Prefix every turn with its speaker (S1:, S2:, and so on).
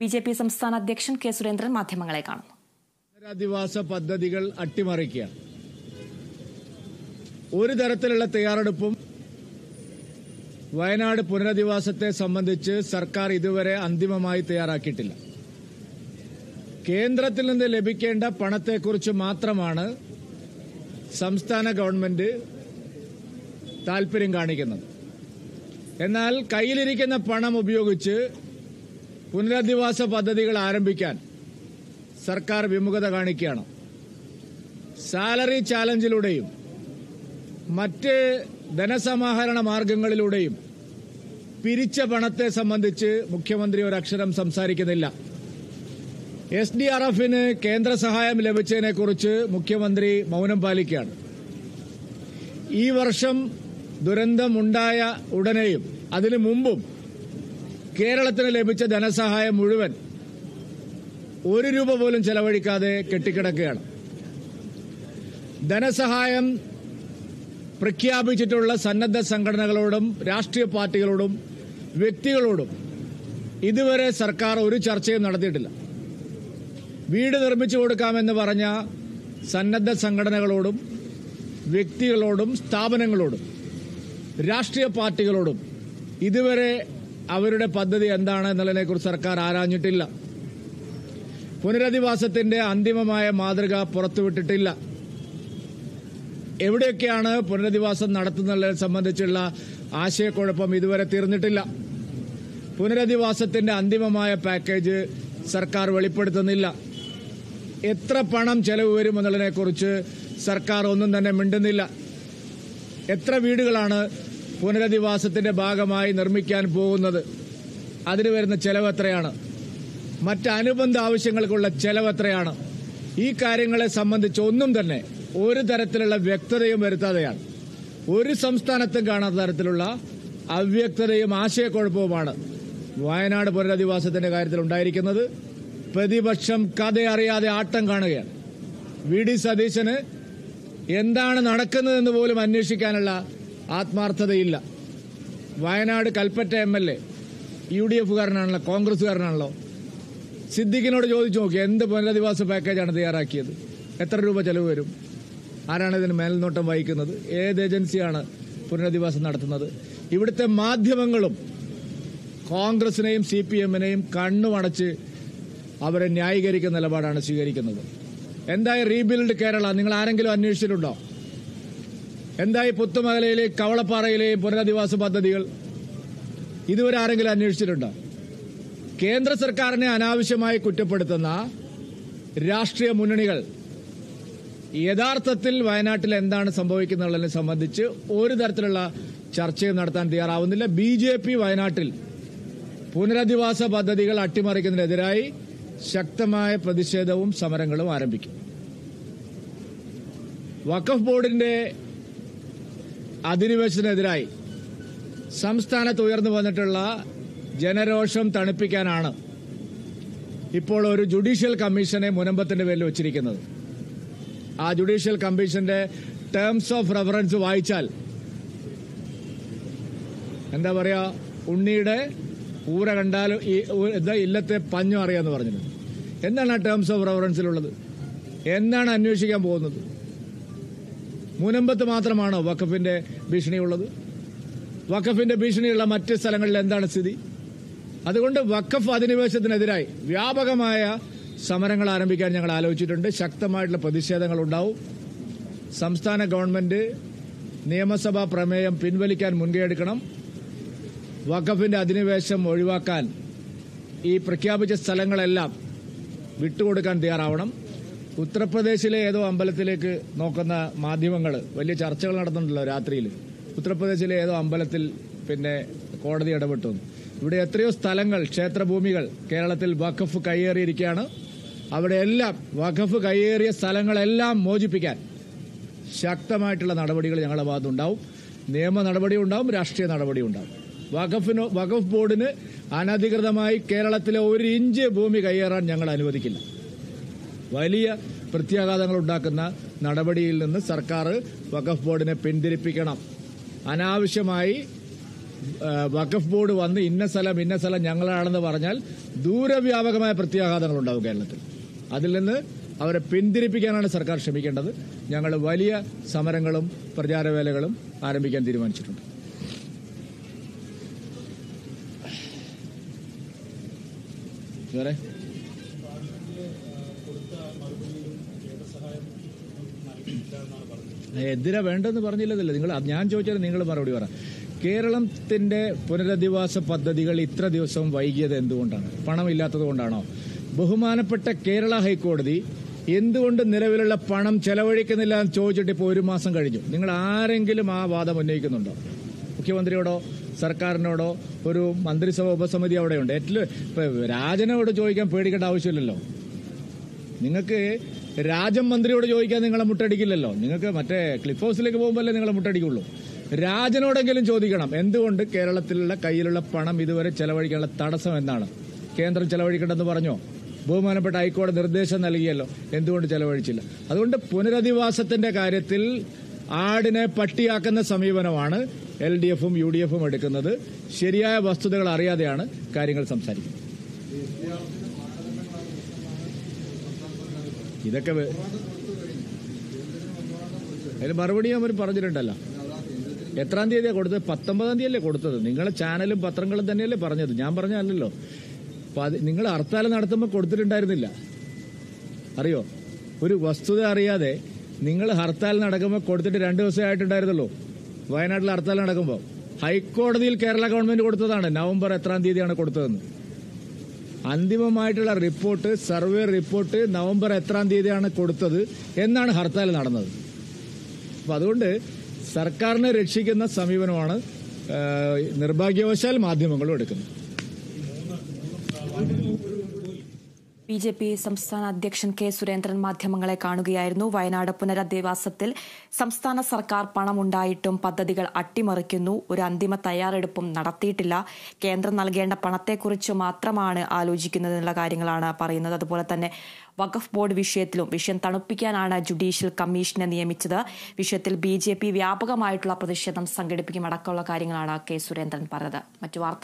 S1: B J P സംസ്ഥാന അധ്യക്ഷൻ K Surendran മാധ്യമങ്ങളെ കാണുന്നു
S2: പുനരധിവാസ പദ്ധതികൾ അട്ടിമറിക്കുക ഒരു തരത്തിലുള്ള തയ്യാറെടുപ്പും വയനാട് പുനരധിവാസത്തെ സംബന്ധിച്ച് സർക്കാർ ഇതുവരെ അന്തിമമായി തയ്യാറാക്കിയിട്ടില്ല കേന്ദ്രത്തിൽ നിന്ന് ലഭിക്കേണ്ട പണത്തെക്കുറിച്ച് മാത്രമാണ് സംസ്ഥാന ഗവൺമെന്റ് താൽപര്യം കാണിക്കുന്നത് എന്നാൽ കയ്യിലിരിക്കുന്ന പണം ഉപയോഗിച്ച് പുനരധിവാസ പദ്ധതികൾ ആരംഭിക്കാൻ സർക്കാർ വിമുഖത കാണിക്കുകയാണ് സാലറി ചാലഞ്ചിലൂടെയും മറ്റ് ധനസമാഹരണ മാർഗങ്ങളിലൂടെയും പിരിച്ച പണത്തെ സംബന്ധിച്ച് മുഖ്യമന്ത്രി ഒരക്ഷരം സംസാരിക്കുന്നില്ല എസ് ഡി ആർ എഫിന് കേന്ദ്ര സഹായം ലഭിച്ചതിനെക്കുറിച്ച് മുഖ്യമന്ത്രി മൗനം പാലിക്കുകയാണ് ഈ വർഷം ദുരന്തമുണ്ടായ ഉടനെയും അതിനു മുമ്പും കേരളത്തിന് ലഭിച്ച ധനസഹായം മുഴുവൻ ഒരു രൂപ പോലും ചെലവഴിക്കാതെ കെട്ടിക്കിടക്കുകയാണ് ധനസഹായം പ്രഖ്യാപിച്ചിട്ടുള്ള സന്നദ്ധ സംഘടനകളോടും രാഷ്ട്രീയ പാർട്ടികളോടും വ്യക്തികളോടും ഇതുവരെ സർക്കാർ ഒരു ചർച്ചയും നടത്തിയിട്ടില്ല വീട് നിർമ്മിച്ചു കൊടുക്കാമെന്ന് പറഞ്ഞ സന്നദ്ധ സംഘടനകളോടും വ്യക്തികളോടും സ്ഥാപനങ്ങളോടും രാഷ്ട്രീയ പാർട്ടികളോടും ഇതുവരെ അവരുടെ പദ്ധതി എന്താണ് എന്നുള്ളതിനെക്കുറിച്ച് സർക്കാർ ആരാഞ്ഞിട്ടില്ല പുനരധിവാസത്തിന്റെ അന്തിമമായ മാതൃക പുറത്തുവിട്ടിട്ടില്ല എവിടെയൊക്കെയാണ് പുനരധിവാസം നടത്തുന്നതിനെ സംബന്ധിച്ചുള്ള ആശയക്കുഴപ്പം ഇതുവരെ തീർന്നിട്ടില്ല പുനരധിവാസത്തിന്റെ അന്തിമമായ പാക്കേജ് സർക്കാർ വെളിപ്പെടുത്തുന്നില്ല എത്ര പണം ചെലവ് വരുമെന്നുള്ളതിനെക്കുറിച്ച് സർക്കാർ ഒന്നും തന്നെ മിണ്ടുന്നില്ല എത്ര വീടുകളാണ് പുനരധിവാസത്തിന്റെ ഭാഗമായി നിർമ്മിക്കാൻ പോകുന്നത് അതിന് വരുന്ന ചെലവ് എത്രയാണ് മറ്റ് അനുബന്ധ ആവശ്യങ്ങൾക്കുള്ള ചെലവ് എത്രയാണ് ഈ കാര്യങ്ങളെ സംബന്ധിച്ച് ഒന്നും തന്നെ ഒരു തരത്തിലുള്ള വ്യക്തതയും വരുത്താതെയാണ് ഒരു സംസ്ഥാനത്തും കാണാത്ത തരത്തിലുള്ള അവ്യക്തതയും ആശയക്കുഴപ്പവുമാണ് വയനാട് പുനരധിവാസത്തിന്റെ കാര്യത്തിൽ ഉണ്ടായിരിക്കുന്നത് പ്രതിപക്ഷം കഥയറിയാതെ ആട്ടം കാണുകയാണ് വി ഡി സതീശന് എന്താണ് നടക്കുന്നതെന്ന് പോലും അന്വേഷിക്കാനുള്ള ആത്മാർത്ഥതയില്ല Wayanad Kalpetta M L A U D എഫുകാരനാണല്ലോ കോൺഗ്രസുകാരനാണല്ലോ സിദ്ദിഖിനോട് ചോദിച്ചു നോക്കി എന്ത് പുനരധിവാസ പാക്കേജാണ് തയ്യാറാക്കിയത് എത്ര രൂപ ചെലവ് വരും ആരാണ് ഇതിന് മേൽനോട്ടം വഹിക്കുന്നത് ഏത് ഏജൻസിയാണ് പുനരധിവാസം നടത്തുന്നത് ഇവിടുത്തെ മാധ്യമങ്ങളും കോൺഗ്രസിനെയും സി പി എമ്മിനെയും കണ്ണുമടച്ച് അവരെ ന്യായീകരിക്കുന്ന നിലപാടാണ് സ്വീകരിക്കുന്നത് എന്തായി റീബിൽഡ് കേരള നിങ്ങൾ ആരെങ്കിലും അന്വേഷിച്ചിട്ടുണ്ടോ എന്തായി പുത്തുമലയിലെയും കവളപ്പാറയിലെയും പുനരധിവാസ പദ്ധതികൾ ഇതുവരെ ആരെങ്കിലും അന്വേഷിച്ചിട്ടുണ്ടോ കേന്ദ്ര സർക്കാരിനെ അനാവശ്യമായി കുറ്റപ്പെടുത്തുന്ന രാഷ്ട്രീയ മുന്നണികൾ യഥാർത്ഥത്തിൽ വയനാട്ടിൽ എന്താണ് സംഭവിക്കുന്നതിനെ സംബന്ധിച്ച് ഒരു തരത്തിലുള്ള ചർച്ചയും നടത്താൻ തയ്യാറാവുന്നില്ല ബി ജെ പി വയനാട്ടിൽ പുനരധിവാസ പദ്ധതികൾ അട്ടിമറിക്കുന്നതിനെതിരായി ശക്തമായ പ്രതിഷേധവും സമരങ്ങളും ആരംഭിക്കും വഖഫ് ബോർഡിന്റെ അധിനിവേശത്തിനെതിരായി സംസ്ഥാനത്ത് ഉയർന്നു വന്നിട്ടുള്ള ജനരോഷം തണുപ്പിക്കാനാണ് ഇപ്പോൾ ഒരു ജുഡീഷ്യൽ കമ്മീഷനെ മുനമ്പത്തിന്റെ പേരിൽ വെച്ചിരിക്കുന്നത് ആ ജുഡീഷ്യൽ കമ്മീഷന്റെ ടേംസ് ഓഫ് റെഫറൻസ് വായിച്ചാൽ എന്താ പറയാ ഉണ്ണിയുടെ ഊര കണ്ടാൽ ഈ ഊ- എന്താ ഇല്ലത്തെ പഞ്ഞു അറിയാന്ന് പറഞ്ഞത് എന്താണ് ആ ടേംസ് ഓഫ് റെഫറൻസിലുള്ളത് എന്താണ് അന്വേഷിക്കാൻ പോകുന്നത് മുനമ്പത്ത് മാത്രമാണോ വഖഫിന്റെ ഭീഷണിയുള്ളത് വഖഫിന്റെ ഭീഷണിയുള്ള മറ്റ് സ്ഥലങ്ങളിൽ എന്താണ് സ്ഥിതി അതുകൊണ്ട് വഖഫ് അധിനിവേശത്തിനെതിരായി വ്യാപകമായ സമരങ്ങൾ ആരംഭിക്കാൻ ഞങ്ങൾ ആലോചിച്ചിട്ടുണ്ട് ശക്തമായിട്ടുള്ള പ്രതിഷേധങ്ങൾ ഉണ്ടാവും സംസ്ഥാന ഗവൺമെന്റ് നിയമസഭാ പ്രമേയം പിൻവലിക്കാൻ മുൻകൈയെടുക്കണം വഖഫിന്റെ അധിനിവേശം ഒഴിവാക്കാൻ ഈ പ്രഖ്യാപിച്ച സ്ഥലങ്ങളെല്ലാം വിട്ടുകൊടുക്കാൻ തയ്യാറാവണം ഉത്തർപ്രദേശിലെ ഏതോ അമ്പലത്തിലേക്ക് നോക്കുന്ന മാധ്യമങ്ങൾ വലിയ ചർച്ചകൾ നടത്തുന്നുണ്ടല്ലോ രാത്രിയിൽ ഉത്തർപ്രദേശിലെ ഏതോ അമ്പലത്തിൽ പിന്നെ കോടതി ഇടപെട്ടു എന്ന്. ഇവിടെ എത്രയോ സ്ഥലങ്ങൾ ക്ഷേത്രഭൂമികൾ കേരളത്തിൽ വഖഫ് കയ്യേറിയിരിക്കുകയാണ് അവിടെയെല്ലാം വഖഫ് കയ്യേറിയ സ്ഥലങ്ങളെല്ലാം മോചിപ്പിക്കാൻ ശക്തമായിട്ടുള്ള നടപടികൾ ഞങ്ങളുടെ ഭാഗത്തുണ്ടാവും നിയമ നടപടി ഉണ്ടാവും രാഷ്ട്രീയ നടപടി ഉണ്ടാവും വഖഫിന് വഖഫ് ബോർഡിന് അനധികൃതമായി കേരളത്തിലെ ഒരു ഇഞ്ച് ഭൂമി കയ്യേറാൻ ഞങ്ങൾ അനുവദിക്കില്ല വലിയ പ്രത്യാഘാതങ്ങൾ ഉണ്ടാക്കുന്ന നടപടിയിൽ നിന്ന് സർക്കാർ വഖഫ് ബോർഡിനെ പിന്തിരിപ്പിക്കണം അനാവശ്യമായി ആ, വഖഫ് ബോർഡ് വന്ന് ഇന്ന സ്ഥലം ഇന്ന സ്ഥലം ഞങ്ങളാണെന്ന് പറഞ്ഞാൽ ദൂരവ്യാപകമായ പ്രത്യാഘാതങ്ങൾ ഉണ്ടാവും കേരളത്തിൽ അതിൽ നിന്ന് അവരെ പിന്തിരിപ്പിക്കാനാണ് സർക്കാർ ശ്രമിക്കേണ്ടത് ഞങ്ങൾ വലിയ സമരങ്ങളും പ്രചാരവേലകളും ആരംഭിക്കാൻ തീരുമാനിച്ചിട്ടുണ്ട് വേറെ എതിരാ വേണ്ടെന്ന് പറഞ്ഞില്ലതല്ലേ നിങ്ങൾ ഞാൻ ചോദിച്ചാൽ നിങ്ങൾ മറുപടി പറ കേരളത്തിന്റെ പുനരധിവാസ പദ്ധതികൾ ഇത്ര ദിവസം വൈകിയത് എന്തുകൊണ്ടാണ് പണമില്ലാത്തത് കൊണ്ടാണോ ബഹുമാനപ്പെട്ട കേരള ഹൈക്കോടതി എന്തുകൊണ്ട് നിലവിലുള്ള പണം ചെലവഴിക്കുന്നില്ല എന്ന് ചോദിച്ചിട്ട് ഇപ്പോൾ ഒരു മാസം കഴിഞ്ഞു നിങ്ങൾ ആരെങ്കിലും ആ വാദം ഉന്നയിക്കുന്നുണ്ടോ മുഖ്യമന്ത്രിയോടോ സർക്കാരിനോടോ ഒരു മന്ത്രിസഭ ഉപസമിതി അവിടെയുണ്ട് ഏറ്റവും ഇപ്പൊ രാജനോട് ചോദിക്കാൻ പേടിക്കേണ്ട ആവശ്യമില്ലല്ലോ നിങ്ങൾക്ക് രാജം മന്ത്രിയോട് ചോദിക്കാൻ നിങ്ങളെ മുട്ടടിക്കില്ലല്ലോ നിങ്ങൾക്ക് മറ്റേ ക്ലിഫ് ഹൗസിലേക്ക് പോകുമ്പോഴല്ലേ നിങ്ങളെ മുട്ടടിക്കുള്ളൂ രാജനോടെങ്കിലും ചോദിക്കണം എന്തുകൊണ്ട് കേരളത്തിലുള്ള കയ്യിലുള്ള പണം ഇതുവരെ ചെലവഴിക്കാനുള്ള തടസ്സം എന്താണ് കേന്ദ്രം ചെലവഴിക്കണമെന്ന് പറഞ്ഞോ ബഹുമാനപ്പെട്ട ഹൈക്കോടതി നിർദ്ദേശം നൽകിയല്ലോ എന്തുകൊണ്ട് ചെലവഴിച്ചില്ല അതുകൊണ്ട് പുനരധിവാസത്തിന്റെ കാര്യത്തിൽ ആടിനെ പട്ടിയാക്കുന്ന സമീപനമാണ് എൽ ഡി എഫും യു ഡി എഫും എടുക്കുന്നത് ശരിയായ വസ്തുതകൾ അറിയാതെയാണ് കാര്യങ്ങൾ സംസാരിക്കുന്നത് ഇതൊക്കെ വെ- അതിന് മറുപടി അവർ പറഞ്ഞിട്ടുണ്ടല്ലോ എത്രാം തീയതിയാണ് കൊടുത്തത് പത്തൊമ്പതാം തീയതി അല്ലേ കൊടുത്തത് നിങ്ങളെ ചാനലും പത്രങ്ങളും തന്നെയല്ലേ പറഞ്ഞത് ഞാൻ പറഞ്ഞല്ലോ നിങ്ങൾ ഹർത്താൽ നടത്തുമ്പോൾ കൊടുത്തിട്ടുണ്ടായിരുന്നില്ല അറിയോ ഒരു വസ്തുത അറിയാതെ നിങ്ങൾ ഹർത്താൽ നടക്കുമ്പോൾ കൊടുത്തിട്ട് രണ്ട് ദിവസമേ ആയിട്ടുണ്ടായിരുന്നുള്ളൂ വയനാട്ടിൽ ഹർത്താൽ നടക്കുമ്പോൾ ഹൈക്കോടതിയിൽ കേരള ഗവൺമെന്റ് കൊടുത്തതാണ് നവംബർ എത്രാം തീയതിയാണ് കൊടുത്തതെന്ന് അന്തിമമായിട്ടുള്ള റിപ്പോർട്ട് സർവേ റിപ്പോർട്ട് നവംബർ എത്രാം തീയതിയാണ് കൊടുത്തത് എന്നാണ് ഹർത്താൽ നടന്നത് അപ്പൊ അതുകൊണ്ട് സർക്കാരിനെ രക്ഷിക്കുന്ന സമീപനമാണ് ആ, നിർഭാഗ്യവശാൽ മാധ്യമങ്ങളും എടുക്കുന്നത്
S1: ബി ജെ പി സംസ്ഥാന അധ്യക്ഷൻ കെ സുരേന്ദ്രൻ മാധ്യമങ്ങളെ കാണുകയായിരുന്നു വയനാട് പുനരധിവാസത്തിൽ സംസ്ഥാന സർക്കാർ പണമുണ്ടായിട്ടും പദ്ധതികൾ അട്ടിമറിക്കുന്നു ഒരു അന്തിമ തയ്യാറെടുപ്പും നടത്തിയിട്ടില്ല കേന്ദ്രം നൽകേണ്ട പണത്തെക്കുറിച്ച് മാത്രമാണ് ആലോചിക്കുന്നതെന്നുള്ള കാര്യങ്ങളാണ് പറയുന്നത് അതുപോലെ തന്നെ വഖഫ് ബോർഡ് വിഷയത്തിലും വിഷയം തണുപ്പിക്കാനാണ് ജുഡീഷ്യൽ കമ്മീഷനെ നിയമിച്ചത് വിഷയത്തിൽ ബി ജെ പി വ്യാപകമായിട്ടുള്ള പ്രതിഷേധം സംഘടിപ്പിക്കും അടക്കമുള്ള കാര്യങ്ങളാണ് കെ സുരേന്ദ്രൻ പറഞ്ഞത് മറ്റു വാർത്ത